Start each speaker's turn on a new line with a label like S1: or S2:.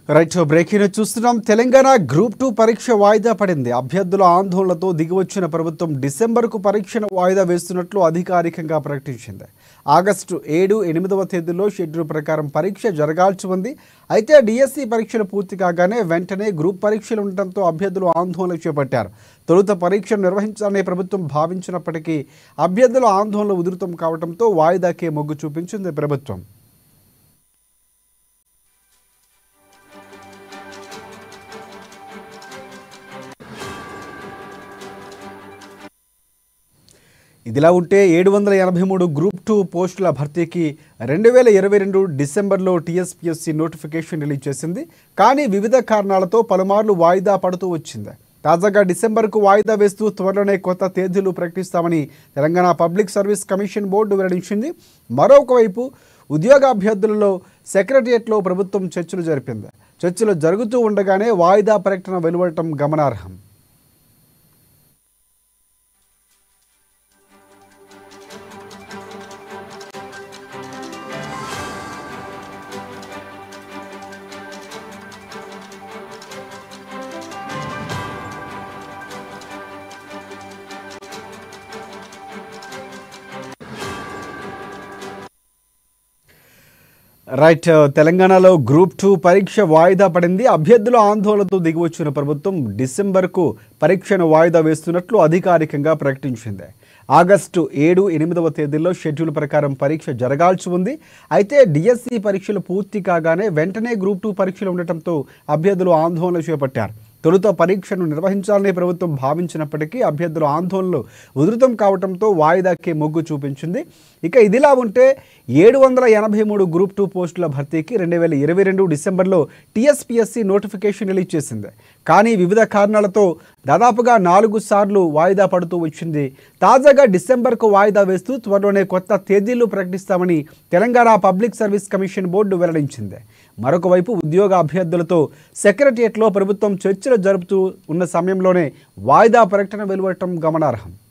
S1: right breaking news చూస్తున్నాం Telangana group two పరీక్ష వాయిదా పడింది అభ్యర్థుల ఆందోళనతో దిగివచ్చిన ప్రభుత్వం డిసెంబర్కు పరీక్షను వాయిదా వేస్తున్నట్లు అధికారికంగా ప్రకటించింది ఆగస్టు ఏడు ఎనిమిదవ తేదీలో షెడ్యూల్ ప్రకారం పరీక్ష జరగాల్సి ఉంది అయితే డిఎస్సి పరీక్షలు పూర్తి కాగానే వెంటనే గ్రూప్ పరీక్షలు ఉండటంతో అభ్యర్థులు ఆందోళన చేపట్టారు తొలుత పరీక్షను నిర్వహించాలని ప్రభుత్వం భావించినప్పటికీ అభ్యర్థుల ఆందోళన ఉధృతం కావడంతో వాయిదాకే మొగ్గు చూపించింది ప్రభుత్వం ఇదిలా ఉంటే ఏడు వందల ఎనభై మూడు గ్రూప్ టూ పోస్టుల భర్తీకి రెండు వేల ఇరవై రెండు డిసెంబర్లో టీఎస్పీఎస్సీ నోటిఫికేషన్ రిలీజ్ చేసింది కానీ వివిధ కారణాలతో పలుమార్లు వాయిదా పడుతూ వచ్చింది తాజాగా డిసెంబర్కు వాయిదా వేస్తూ త్వరలోనే కొత్త తేదీలు ప్రకటిస్తామని Telangana public service commission board వెల్లడించింది మరొక వైపు ఉద్యోగాభ్యర్థులలో సెక్రటరియట్లో ప్రభుత్వం చర్చలు జరిపింది చర్చలు జరుగుతూ ఉండగానే వాయిదా ప్రకటన వెలువడటం గమనార్హం రైట్ తెలంగాణలో గ్రూప్ టూ పరీక్ష వాయిదా పడింది అభ్యర్థుల ఆందోళనతో దిగివచ్చిన ప్రభుత్వం డిసెంబర్కు పరీక్షను వాయిదా వేస్తున్నట్లు అధికారికంగా ప్రకటించింది ఆగస్టు ఏడు ఎనిమిదవ తేదీల్లో షెడ్యూల్ ప్రకారం పరీక్ష జరగాల్సి ఉంది అయితే డిఎస్సి పరీక్షలు పూర్తి కాగానే వెంటనే గ్రూప్ టూ పరీక్షలు ఉండటంతో అభ్యర్థులు ఆందోళన చేపట్టారు తొలుత పరీక్షను నిర్వహించాలని ప్రభుత్వం భావించినప్పటికీ అభ్యర్థుల ఆందోళనలు ఉధృతం కావడంతో వాయిదాకే మొగ్గు చూపించింది ఇక ఇదిలా ఉంటే ఏడు వందల ఎనభై మూడు గ్రూప్ టూ పోస్టుల భర్తీకి రెండు వేల ఇరవై రెండు డిసెంబర్లో టీఎస్పీఎస్సీ నోటిఫికేషన్ రిలీజ్ చేసింది కానీ వివిధ కారణాలతో దాదాపుగా నాలుగు సార్లు వాయిదా పడుతూ వచ్చింది తాజాగా డిసెంబర్కు వాయిదా వేస్తూ త్వరలోనే కొత్త తేదీలు ప్రకటిస్తామని Telangana public service commission board వెల్లడించింది మరొక వైపు ఉద్యోగ అభ్యర్థులతో సెక్రటరియట్లో ప్రభుత్వం చర్చలు జరుపుతూ ఉన్న సమయంలోనే వాయిదా ప్రకటన వెలువడటం గమనార్హం